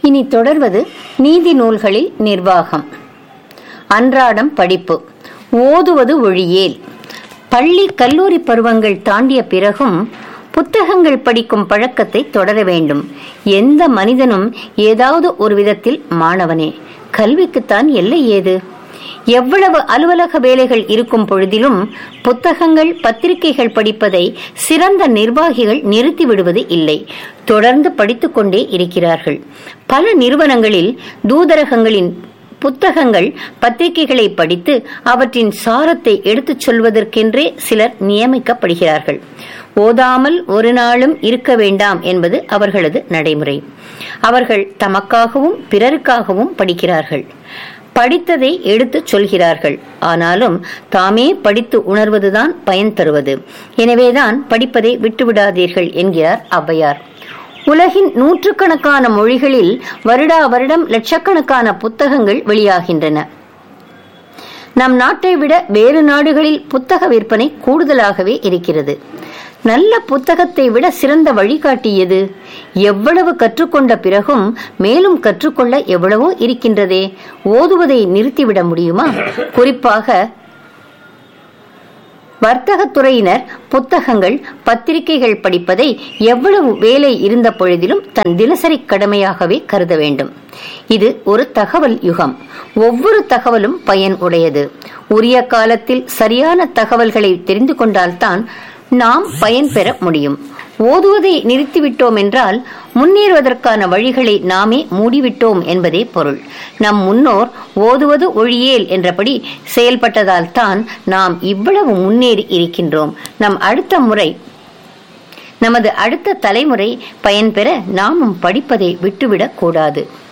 இனி தொடர்வது நீதி நூல்களில் நிர்வாகம் அன்றாடம் படிப்பு ஓதுவது ஒழியேல் பள்ளி கல்லூரி பருவங்கள் தாண்டிய பிறகும் புத்தகங்கள் படிக்கும் பழக்கத்தை தொடர வேண்டும் எந்த மனிதனும் ஏதாவது ஒரு விதத்தில் மாணவனே கல்விக்குத்தான் எல்லை ஏது எவ்வளவு அலுவலக வேலைகள் இருக்கும் பொழுதிலும் புத்தகங்கள் பத்திரிகைகள் படிப்பதை சிறந்த நிர்வாகிகள் நிறுத்தி விடுவது இல்லை தொடர்ந்து படித்துக்கொண்டே இருக்கிறார்கள் பல நிறுவனங்களில் தூதரகங்களின் புத்தகங்கள் பத்திரிகைகளை படித்து அவற்றின் சாரத்தை எடுத்துச் சொல்வதற்கென்றே சிலர் நியமிக்கப்படுகிறார்கள் ஓதாமல் ஒரு நாளும் இருக்க வேண்டாம் என்பது அவர்களது நடைமுறை அவர்கள் தமக்காகவும் பிறருக்காகவும் படிக்கிறார்கள் படித்ததை எடுத்துச் சொல்கிறார்கள் ஆனாலும் தாமே படித்து உணர்வதுதான் பயன் தருவது எனவேதான் படிப்பதை விட்டுவிடாதீர்கள் என்கிறார் ஔவையார் உலகின் நூற்றுக்கணக்கான மொழிகளில் வருடா வருடம் லட்சக்கணக்கான புத்தகங்கள் வெளியாகின்றன நம் நாட்டை விட வேறு நாடுகளில் புத்தக விற்பனை கூடுதலாகவே இருக்கிறது நல்ல புத்தகத்தை விட சிறந்த வழிகாட்டியது எவ்வளவு கற்றுக்கொண்ட பிறகும் மேலும் கற்றுக்கொள்ள எவ்வளவோ இருக்கின்றதே ஓதுவதை நிறுத்திவிட முடியுமா குறிப்பாக வர்த்தகத்துறையினர் புத்தகங்கள் பத்திரிகைகள் படிப்பதை எவ்வளவு வேலை இருந்த பொழுதிலும் தன் தினசரி கடமையாகவே கருத வேண்டும் இது ஒரு தகவல் யுகம் ஒவ்வொரு தகவலும் பயன் உடையது உரிய காலத்தில் சரியான தகவல்களை தெரிந்து கொண்டால்தான் நாம் பயன் பெற முடியும் ஓதுவதை நிறுத்திவிட்டோம் என்றால் முன்னேறுவதற்கான வழிகளை நாமே மூடிவிட்டோம் என்பதே பொருள் நம் முன்னோர் ஓதுவது ஒழியேல் என்றபடி செயல்பட்டதால் தான் நாம் இவ்வளவு முன்னேறி இருக்கின்றோம் நம் அடுத்த முறை நமது அடுத்த தலைமுறை பயன்பெற நாமும் படிப்பதை விட்டுவிடக் கூடாது